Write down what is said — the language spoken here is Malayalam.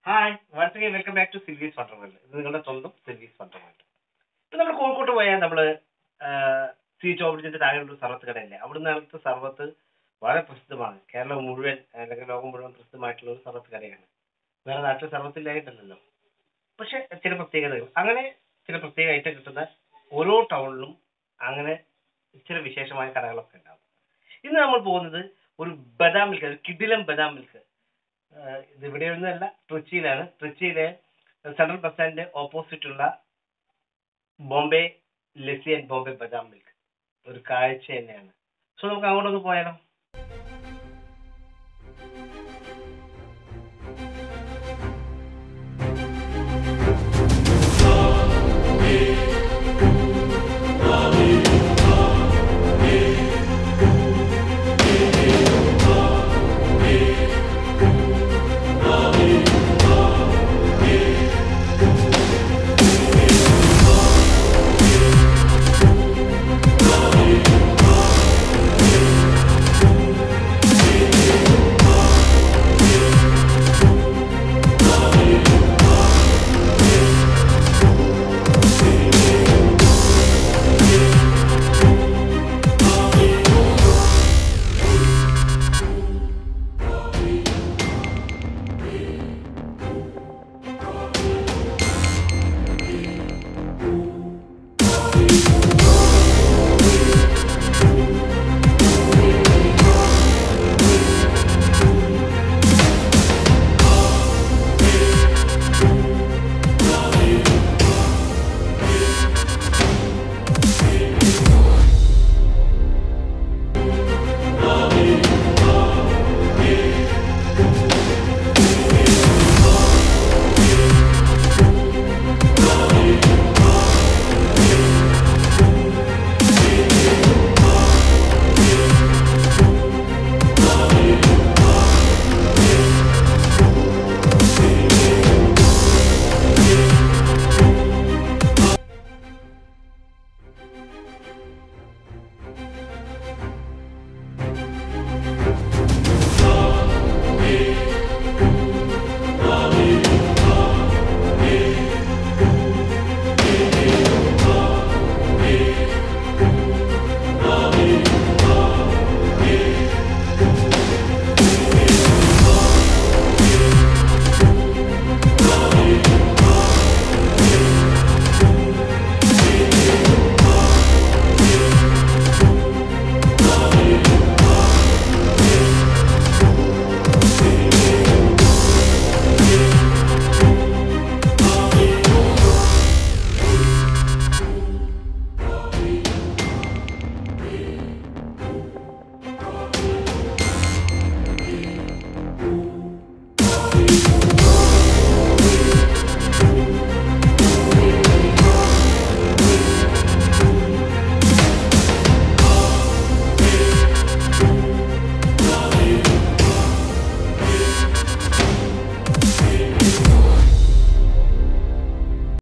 hi once again welcome back to Sylvie's wonder world ഇത് നിങ്ങളുടെ സ്വന്തം സിൽവീസ് വണ്ടർവേൾഡ് ഇപ്പൊ നമ്മൾ കോഴിക്കോട്ട് പോയാൽ നമ്മൾ സി ചോബ്രിജിന്റെ താഴെയുള്ള സർവത്ത് കടയല്ലേ അവിടുന്ന് അടുത്ത സർവത്ത് വളരെ പ്രസിദ്ധമാണ് കേരളം മുഴുവൻ അല്ലെങ്കിൽ ലോകം മുഴുവൻ പ്രസിദ്ധമായിട്ടുള്ള ഒരു സർവത്ത് കടയാണ് വേറെ നാട്ടിൽ സർവത്തില്ലായിട്ടല്ലല്ലോ പക്ഷെ ചില പ്രത്യേകതകൾ അങ്ങനെ ചില പ്രത്യേക ഐറ്റം കിട്ടുന്ന ഓരോ ടൗണിലും അങ്ങനെ ചില വിശേഷമായ കടകളൊക്കെ ഉണ്ടാവും ഇന്ന് നമ്മൾ പോകുന്നത് ഒരു ബദാം മിൽക്ക് ഒരു കിഡിലം ബദാം മിൽക്ക് ആഹ് ഇത് ഇവിടെയൊന്നുമല്ല ട്രിച്ചിയിലാണ് ട്രിച്ചിയിലെ സെൻട്രൽ ബസ് സ്റ്റാൻഡിന്റെ ഓപ്പോസിറ്റ് ഉള്ള ബോംബെ ലസ്സി ആൻഡ് ബോംബെ ബദാം മിൽക്ക് ഒരു കാഴ്ച തന്നെയാണ് സോ നമുക്ക് അങ്ങോട്ടൊന്ന് പോയാലോ